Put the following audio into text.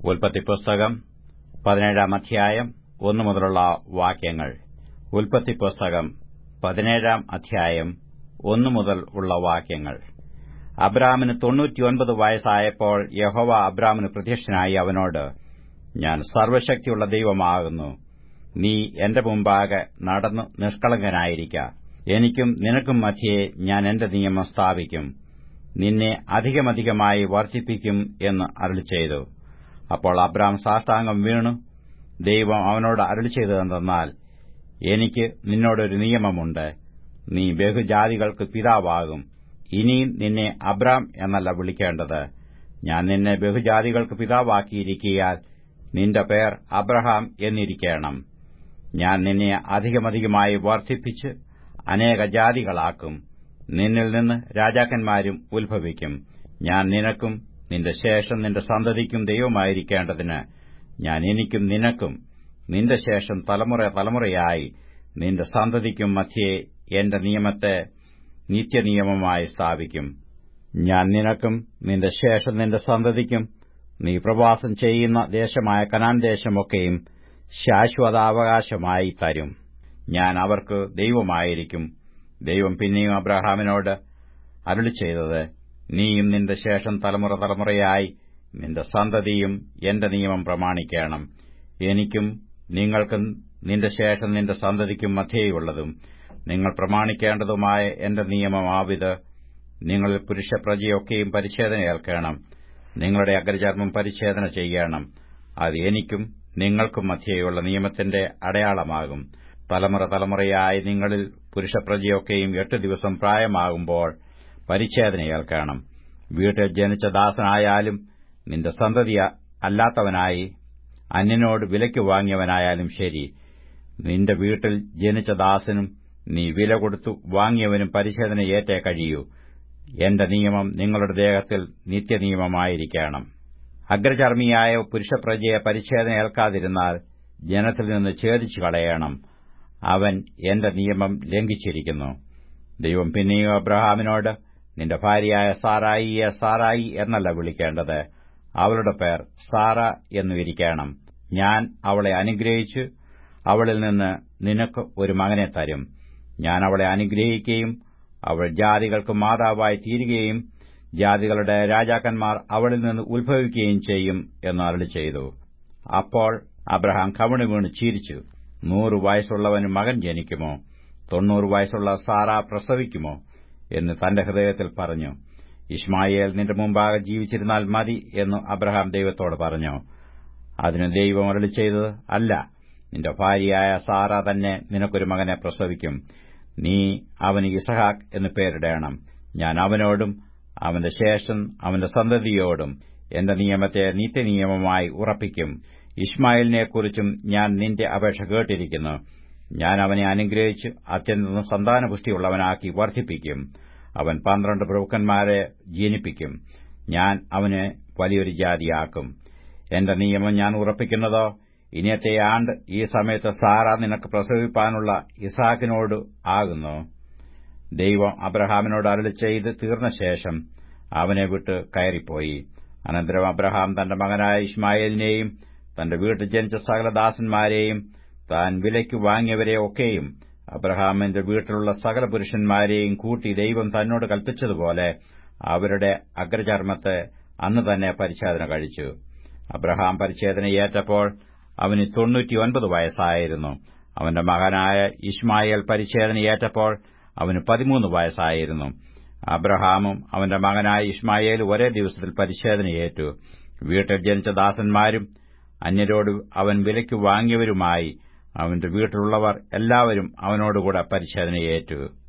ഉൽപ്പത്തി പുസ്തകം പതിനേഴാം അധ്യായം ഒന്നു മുതലുള്ള വാക്യങ്ങൾ ഉൽപ്പത്തി പുസ്തകം പതിനേഴാം അധ്യായം ഒന്നു മുതൽ ഉള്ള വാക്യങ്ങൾ അബ്രാമിന് തൊണ്ണൂറ്റിയൊൻപത് വയസ്സായപ്പോൾ യഹോവ അബ്രാമിന് പ്രത്യക്ഷനായി അവനോട് ഞാൻ സർവശക്തിയുള്ള ദൈവമാകുന്നു നീ എന്റെ മുമ്പാകെ നടന്നു നിഷ്കളങ്കനായിരിക്ക എനിക്കും നിനക്കും മധ്യേ ഞാൻ എന്റെ നിയമം സ്ഥാപിക്കും നിന്നെ അധികമധികമായി വർദ്ധിപ്പിക്കും എന്ന് അരുളി ചെയ്തു അപ്പോൾ അബ്രാം സാഷ്ടാംഗം വീണു ദൈവം അവനോട് അരുളി ചെയ്തതെന്തെന്നാൽ എനിക്ക് നിന്നോടൊരു നിയമമുണ്ട് നീ ബഹുജാതികൾക്ക് പിതാവാകും ഇനിയും നിന്നെ അബ്രാം എന്നല്ല വിളിക്കേണ്ടത് ഞാൻ നിന്നെ ബഹുജാതികൾക്ക് പിതാവാക്കിയിരിക്കിയാൽ നിന്റെ പേർ അബ്രഹാം എന്നിരിക്കണം ഞാൻ നിന്നെ അധികമധികമായി വർദ്ധിപ്പിച്ച് അനേക ജാതികളാക്കും നിന്നിൽ നിന്ന് രാജാക്കന്മാരും ഉത്ഭവിക്കും ഞാൻ നിനക്കും നിന്റെ ശേഷം നിന്റെ സന്തതിക്കും ദൈവമായിരിക്കേണ്ടതിന് ഞാൻ എനിക്കും നിനക്കും നിന്റെ ശേഷം തലമുറ തലമുറയായി നിന്റെ സന്തതിക്കും മധ്യേ എന്റെ നിയമത്തെ നിത്യനിയമമായി സ്ഥാപിക്കും ഞാൻ നിനക്കും നിന്റെ ശേഷം നിന്റെ സന്തതിക്കും നീ പ്രവാസം ചെയ്യുന്ന ദേശമായ കനാൻ ദേശമൊക്കെയും ശാശ്വതാവകാശമായി തരും ഞാൻ അവർക്ക് ദൈവമായിരിക്കും ദൈവം പിന്നെയും അബ്രഹാമിനോട് അരുളി ചെയ്തത് നീയും നിന്റെ ശേഷം തലമുറ തലമുറയായി നിന്റെ സന്തതിയും എന്റെ നിയമം പ്രമാണിക്കണം എനിക്കും നിങ്ങൾക്കും നിന്റെ ശേഷം നിന്റെ സന്തതിക്കും മധ്യേയുള്ളതും നിങ്ങൾ പ്രമാണിക്കേണ്ടതുമായ എന്റെ നിയമമാവിത് നിങ്ങളിൽ പുരുഷപ്രജയൊക്കെയും പരിച്ഛേദന ഏൽക്കണം നിങ്ങളുടെ അഗ്രചർമ്മം പരിച്ഛേദന ചെയ്യണം അത് എനിക്കും നിങ്ങൾക്കും മധ്യേയുള്ള നിയമത്തിന്റെ അടയാളമാകും തലമുറ തലമുറയായി നിങ്ങളിൽ പുരുഷപ്രജയൊക്കെയും എട്ട് ദിവസം പ്രായമാകുമ്പോൾ പരിച്ഛേദന ഏൽക്കണം വീട്ടിൽ ജനിച്ച ദാസനായാലും നിന്റെ സന്തതി അല്ലാത്തവനായി അന്യനോട് വിലയ്ക്ക് വാങ്ങിയവനായാലും ശരി നിന്റെ വീട്ടിൽ ജനിച്ച ദാസനും നീ വില കൊടുത്തു വാങ്ങിയവനും പരിശോധന ഏറ്റേ കഴിയൂ എന്റെ നിയമം നിങ്ങളുടെ ദേഹത്തിൽ നിത്യനിയമമായിരിക്കണം അഗ്രചർമ്മിയായ പുരുഷപ്രജയെ പരിച്ഛേദന ഏൽക്കാതിരുന്നാൽ ജനത്തിൽ നിന്ന് ഛേദിച്ചു കളയണം അവൻ എന്റെ നിയമം ലംഘിച്ചിരിക്കുന്നു ദൈവം പിന്നെയും അബ്രഹാമിനോട് നിന്റെ ഭാര്യയായ സാറായിയെ സാറായി എന്നല്ല വിളിക്കേണ്ടത് അവളുടെ പേർ സാറ എന്നു ഇരിക്കണം ഞാൻ അവളെ അനുഗ്രഹിച്ചു അവളിൽ നിന്ന് നിനക്ക് ഒരു മകനെ തരും ഞാൻ അവളെ അനുഗ്രഹിക്കുകയും അവൾ ജാതികൾക്ക് മാതാവായി തീരുകയും ജാതികളുടെ രാജാക്കന്മാർ അവളിൽ നിന്ന് ഉത്ഭവിക്കുകയും ചെയ്യും എന്ന് അരളി ചെയ്തു അപ്പോൾ അബ്രഹാം കവണി വീണ് ചിരിച്ചു നൂറ് വയസ്സുള്ളവന് മകൻ ജനിക്കുമോ തൊണ്ണൂറ് വയസ്സുള്ള സാറ പ്രസവിക്കുമോ എന്ന് തന്റെ ഹൃദയത്തിൽ പറഞ്ഞു ഇസ്മായേൽ നിന്റെ മുമ്പാകെ ജീവിച്ചിരുന്നാൽ മതി എന്ന് അബ്രഹാം ദൈവത്തോട് പറഞ്ഞു അതിന് ദൈവം അരളി ചെയ്തത് അല്ല നിന്റെ ഭാര്യയായ സാറ തന്നെ നിനക്കൊരു മകനെ പ്രസവിക്കും നീ അവന് ഇസഹാക്ക് എന്ന് പേരിടേണം ഞാൻ അവനോടും അവന്റെ ശേഷം അവന്റെ സന്തതിയോടും എന്റെ നിയമത്തെ നിത്യനിയമമായി ഉറപ്പിക്കും ഇസ്മായിലിനെക്കുറിച്ചും ഞാൻ നിന്റെ അപേക്ഷ കേട്ടിരിക്കുന്നു ഞാൻ അവനെ അനുഗ്രഹിച്ച് അത്യന്തം സന്താനപുഷ്ടിയുള്ളവനാക്കി വർദ്ധിപ്പിക്കും അവൻ പന്ത്രണ്ട് പ്രഭുക്കന്മാരെ ജനിപ്പിക്കും ഞാൻ അവനെ വലിയൊരു ജാതിയാക്കും എന്റെ നിയമം ഞാൻ ഉറപ്പിക്കുന്നതോ ഇനിയത്തെ ആണ്ട് ഈ സമയത്ത് സാറ നിനക്ക് പ്രസവിപ്പാനുള്ള ഇസാക്കിനോട് ആകുന്നു ദൈവം അബ്രഹാമിനോട് അരളി ചെയ്ത് തീർന്ന ശേഷം അവനെ വിട്ട് കയറിപ്പോയി അനന്തരം അബ്രഹാം തന്റെ മകനായ ഇസ്മായേലിനെയും തന്റെ വീട്ടിൽ ജനിച്ച സകല ദാസന്മാരെയും താൻ വിലയ്ക്ക് വാങ്ങിയവരെ ഒക്കെയും അബ്രഹാമിന്റെ വീട്ടിലുള്ള സകല പുരുഷന്മാരെയും കൂട്ടി ദൈവം തന്നോട് കൽപ്പിച്ചതുപോലെ അവരുടെ അഗ്രചർമ്മത്തെ അന്ന് തന്നെ പരിച്ഛേദന കഴിച്ചു അബ്രഹാം പരിച്ഛേദന ഏറ്റപ്പോൾ അവന് തൊണ്ണൂറ്റിയൊൻപത് വയസ്സായിരുന്നു അവന്റെ മകനായ ഇസ്മായേൽ പരിച്ഛേദന ഏറ്റപ്പോൾ അവന് പതിമൂന്ന് വയസ്സായിരുന്നു അബ്രഹാമും അവന്റെ മകനായ ഇസ്മായേൽ ഒരേ ദിവസത്തിൽ പരിച്ഛേദനയേറ്റു വീട്ടിൽ ജനിച്ച ദാസന്മാരും അന്യരോട് അവൻ വിലയ്ക്ക് വാങ്ങിയവരുമായി അവന്റെ വീട്ടിലുള്ളവർ എല്ലാവരും അവനോടുകൂടെ പരിച്ഛേദനയേറ്റു